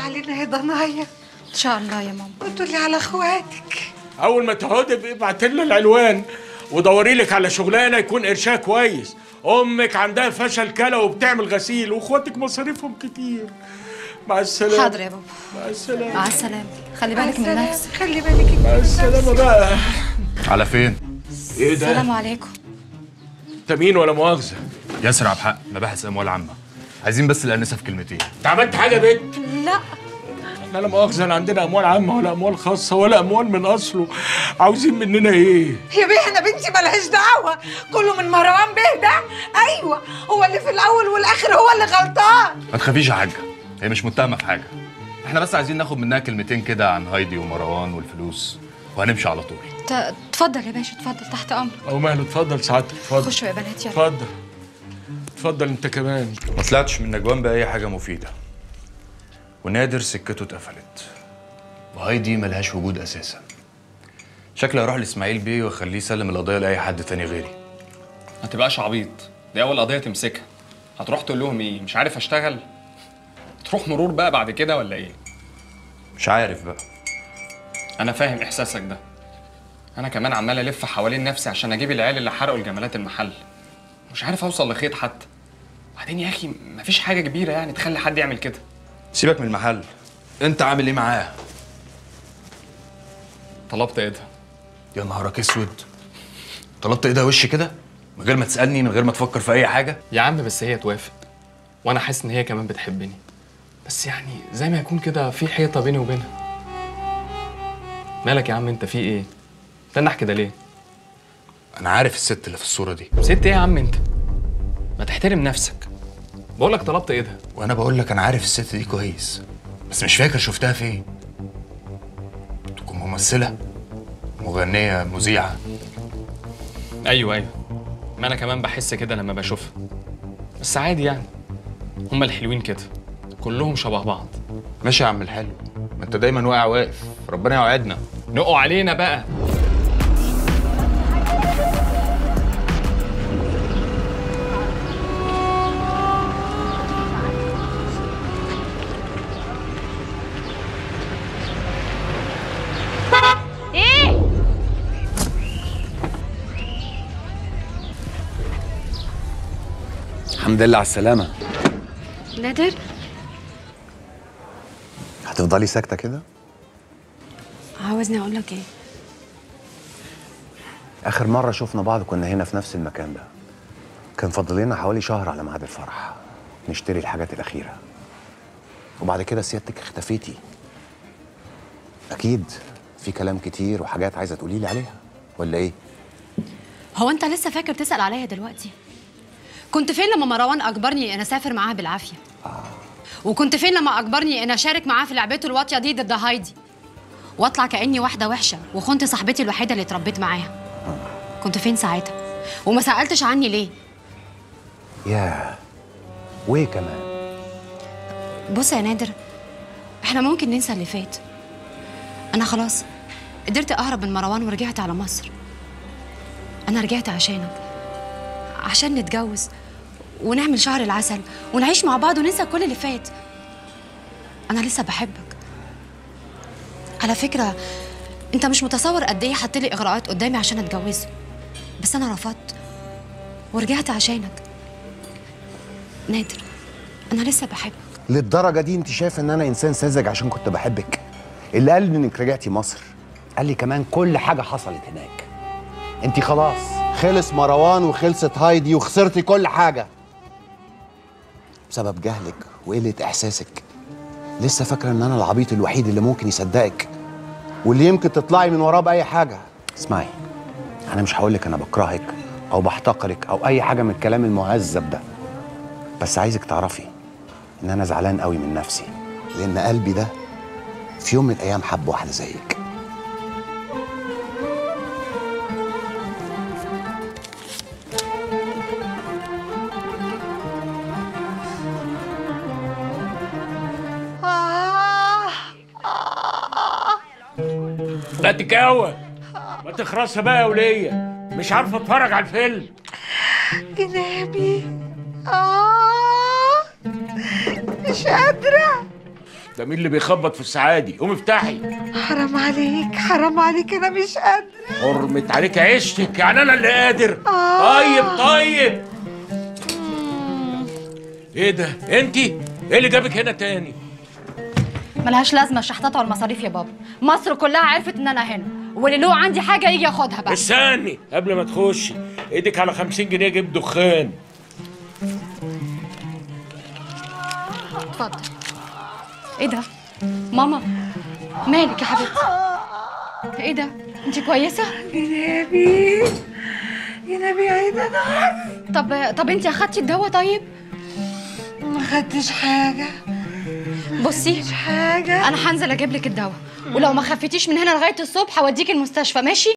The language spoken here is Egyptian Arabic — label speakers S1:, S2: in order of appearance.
S1: علينا يا ضنايا
S2: ان شاء الله يا ماما
S1: وتقولي على اخواتك
S3: اول ما تقعدي ابقي ابعتي لنا العنوان ودوري لك على شغلانه يكون قرشها كويس امك عندها فشل كلى وبتعمل غسيل واخواتك مصاريفهم كتير مع السلامه
S2: حاضر يا بابا
S3: مع السلامه
S2: مع السلامه خلي بالك من
S1: السلام.
S2: نفسك
S1: خلي بالك انت
S3: مع
S1: من
S3: السلامه
S1: نفسك.
S3: بقى
S4: على فين؟
S3: ايه ده
S2: السلام عليكم
S3: انت مين ولا مؤاخذه
S4: ياسر عبد الحق مباحث اموال عامه عايزين بس الانسه في كلمتين
S3: انت عملت حاجه يا بنت
S2: لا
S3: احنا لا مؤاخذه لا عندنا اموال عامه ولا اموال خاصه ولا اموال من اصله عاوزين مننا ايه
S1: يا بيه انا بنتي ملهاش دعوه كله من مروان بيه ده ايوه هو اللي في الاول والاخر هو اللي غلطان
S4: ما تخافيش يا حاجه هي مش متهمه في حاجه احنا بس عايزين ناخد منها كلمتين كده عن هايدي ومروان والفلوس وهنمشي على طول
S2: ت- اتفضل يا باشا اتفضل تحت امرك
S3: او ماله اتفضل سعادتك اتفضل
S2: خشوا يا بنات يلا
S3: اتفضل اتفضل انت كمان
S4: ما طلعتش من نجوان باي حاجه مفيده ونادر سكته اتقفلت وهايدي ملهاش وجود اساسا شكلي هروح لاسماعيل بيه واخليه يسلم القضيه لاي حد تاني غيري
S5: ما تبقاش عبيط دي اول قضيه تمسكها هتروح تقول لهم ايه مش عارف اشتغل تروح مرور بقى بعد كده ولا ايه
S4: مش عارف بقى
S5: انا فاهم احساسك ده انا كمان عمال الف حوالين نفسي عشان اجيب العيال اللي حرقوا الجمالات المحل مش عارف اوصل لخيط حتى وبعدين يا اخي مفيش حاجه كبيره يعني تخلي حد يعمل كده
S4: سيبك من المحل انت عامل ايه معاه
S5: طلبت ايدها
S4: يا نهارك اسود طلبت ايه ده وش كده من غير ما تسالني من غير ما تفكر في اي حاجه
S5: يا عم بس هي توافق وانا حاسس ان هي كمان بتحبني بس يعني زي ما يكون كده في حيطه بيني وبينها مالك يا عم انت في ايه تنح كده ليه
S4: انا عارف الست اللي في الصوره دي
S5: ست ايه يا عم انت ما تحترم نفسك بقول لك طلبت ايدها
S4: وانا بقول لك انا عارف الست دي كويس بس مش فاكر شفتها فين تكون ممثله مغنيه مذيعه
S5: ايوه ايوه ما انا كمان بحس كده لما بشوفها بس عادي يعني هما الحلوين كده كلهم شبه بعض
S4: ماشي يا عم الحلو ما انت دايما واقع واقف ربنا يوعدنا
S5: نقوا علينا بقى
S6: الحمد لله على السلامة
S2: نادر
S6: هتفضلي ساكتة كده؟
S2: عاوزني اقول لك ايه
S6: آخر مرة شفنا بعض كنا هنا في نفس المكان ده كان فاضل لنا حوالي شهر على ميعاد الفرح نشتري الحاجات الأخيرة وبعد كده سيادتك اختفيتي أكيد في كلام كتير وحاجات عايزة تقولي لي عليها ولا إيه؟
S2: هو انت لسه فاكر تسال عليا دلوقتي كنت فين لما مروان اجبرني ان اسافر معاه بالعافيه وكنت فين لما اجبرني ان اشارك معاه في لعبته الواطيه دي ضد هايدي واطلع كاني واحده وحشه وخنت صاحبتي الوحيده اللي اتربيت معاها كنت فين ساعتها وما سالتش عني ليه
S6: ياه وإيه كمان؟
S2: بص يا نادر احنا ممكن ننسى اللي فات انا خلاص قدرت اهرب من مروان ورجعت على مصر انا رجعت عشانك عشان نتجوز ونعمل شهر العسل ونعيش مع بعض وننسى كل اللي فات انا لسه بحبك على فكره انت مش متصور قد ايه حط لي اغراءات قدامي عشان اتجوزه بس انا رفضت ورجعت عشانك نادر انا لسه بحبك
S6: للدرجة دي أنت شايفة إن أنا إنسان ساذج عشان كنت بحبك اللي قال لي إنك رجعتي مصر قال لي كمان كل حاجة حصلت هناك أنت خلاص خلص مروان وخلصت هايدي وخسرتي كل حاجة بسبب جهلك وقلة إحساسك لسه فاكرة إن أنا العبيط الوحيد اللي ممكن يصدقك واللي يمكن تطلعي من وراه بأي حاجة اسمعي أنا مش هقولك أنا بكرهك أو بحتقرك أو أي حاجة من الكلام المهذب ده بس عايزك تعرفي ان انا زعلان قوي من نفسي لان قلبي ده في يوم من الايام حب واحده زيك
S1: آه آه
S3: لا تكاوى ما تخرسها بقى يا ولية مش عارفه اتفرج على الفيلم
S1: جنابي آه مش قادرة
S3: ده مين اللي بيخبط في السعادي قوم افتحي
S1: حرام عليك حرام عليك انا مش قادره
S3: حرمت عليك عيشتك يعني انا اللي قادر
S1: آه.
S3: طيب طيب ايه ده انت ايه اللي جابك هنا تاني
S2: ملهاش لازمه الشحطات والمصاريف يا بابا مصر كلها عرفت ان انا هنا واللي له عندي حاجه يجي ياخدها بقى
S3: استني قبل ما تخشي ايدك على 50 جنيه جيب دخان
S2: اتفضل ايه ده ماما مالك يا حبيبتي ايه ده انت كويسه
S1: يا نبي يا نبي عيد انا
S2: طب طب انت اخدتي الدواء طيب
S1: ما خدتش حاجه
S2: بصي
S1: حاجه
S2: انا هنزل اجيب لك الدواء ولو ما خفتيش من هنا لغايه الصبح هوديك المستشفى ماشي